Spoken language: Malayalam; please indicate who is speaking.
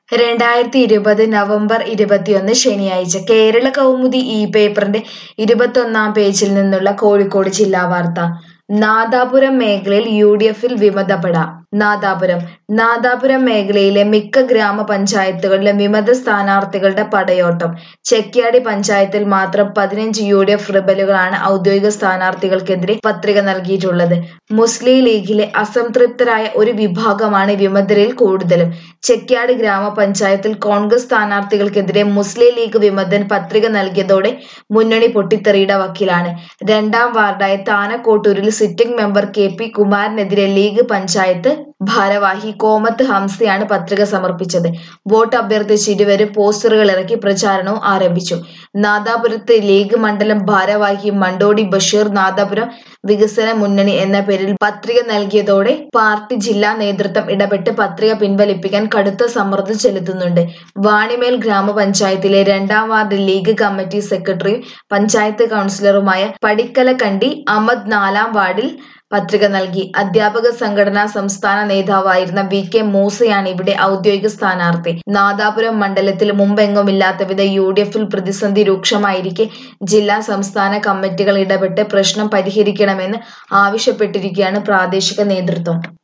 Speaker 1: രണ്ടായിരത്തി ഇരുപത് നവംബർ ഇരുപത്തിയൊന്ന് ശനിയാഴ്ച കേരള കൗമുദി ഈ പേപ്പറിന്റെ ഇരുപത്തൊന്നാം പേജിൽ നിന്നുള്ള കോഴിക്കോട് ജില്ലാ വാർത്ത നാദാപുരം മേഖലയിൽ യു ഡി എഫിൽ വിമതപ്പെട നാദാപുരം നാദാപുരം മേഖലയിലെ മിക്ക ഗ്രാമപഞ്ചായത്തുകളിലും വിമത സ്ഥാനാർത്ഥികളുടെ പടയോട്ടം ചെക്യാടി പഞ്ചായത്തിൽ മാത്രം പതിനഞ്ച് യു ഡി എഫ് റിബലുകളാണ് ഔദ്യോഗിക സ്ഥാനാർത്ഥികൾക്കെതിരെ പത്രിക നൽകിയിട്ടുള്ളത് മുസ്ലിം ലീഗിലെ അസംതൃപ്തരായ ഒരു വിഭാഗമാണ് വിമതരിൽ കൂടുതലും ചെക്യാട് ഗ്രാമപഞ്ചായത്തിൽ കോൺഗ്രസ് സ്ഥാനാർത്ഥികൾക്കെതിരെ മുസ്ലിം ലീഗ് വിമതൻ പത്രിക നൽകിയതോടെ മുന്നണി പൊട്ടിത്തെറിയുടെ വക്കിലാണ് രണ്ടാം വാർഡായ താനക്കോട്ടൂരിൽ സിറ്റിംഗ് മെമ്പർ കെ പി കുമാരനെതിരെ ലീഗ് പഞ്ചായത്ത് ഭാരവാഹി കോമത്ത് ഹംസയാണ് പത്രിക സമർപ്പിച്ചത് വോട്ട് അഭ്യർത്ഥിച്ച് ഇരുവരും പോസ്റ്ററുകൾ ഇറക്കി പ്രചാരണവും ആരംഭിച്ചു നാദാപുരത്ത് ലീഗ് മണ്ഡലം ഭാരവാഹി മണ്ടോടി ബഷീർ നാദാപുരം വികസന മുന്നണി എന്ന പേരിൽ പത്രിക നൽകിയതോടെ പാർട്ടി ജില്ലാ നേതൃത്വം ഇടപെട്ട് പത്രിക പിൻവലിപ്പിക്കാൻ കടുത്ത സമ്മർദ്ദം ചെലുത്തുന്നുണ്ട് വാണിമേൽ ഗ്രാമപഞ്ചായത്തിലെ രണ്ടാം വാർഡ് ലീഗ് കമ്മിറ്റി സെക്രട്ടറിയും പഞ്ചായത്ത് കൗൺസിലറുമായ പടിക്കലക്കണ്ടി അഹമ്മദ് നാലാം വാർഡിൽ പത്രിക നൽകി അധ്യാപക സംഘടനാ സംസ്ഥാന നേതാവായിരുന്ന വി കെ മൂസയാണ് ഇവിടെ ഔദ്യോഗിക സ്ഥാനാർത്ഥി നാദാപുരം മണ്ഡലത്തിൽ മുമ്പെങ്ങുമില്ലാത്ത വിധ യു ഡി എഫിൽ പ്രതിസന്ധി രൂക്ഷമായിരിക്കെ ജില്ലാ സംസ്ഥാന കമ്മിറ്റികൾ ഇടപെട്ട് പ്രശ്നം പരിഹരിക്കണമെന്ന് ആവശ്യപ്പെട്ടിരിക്കുകയാണ് പ്രാദേശിക നേതൃത്വം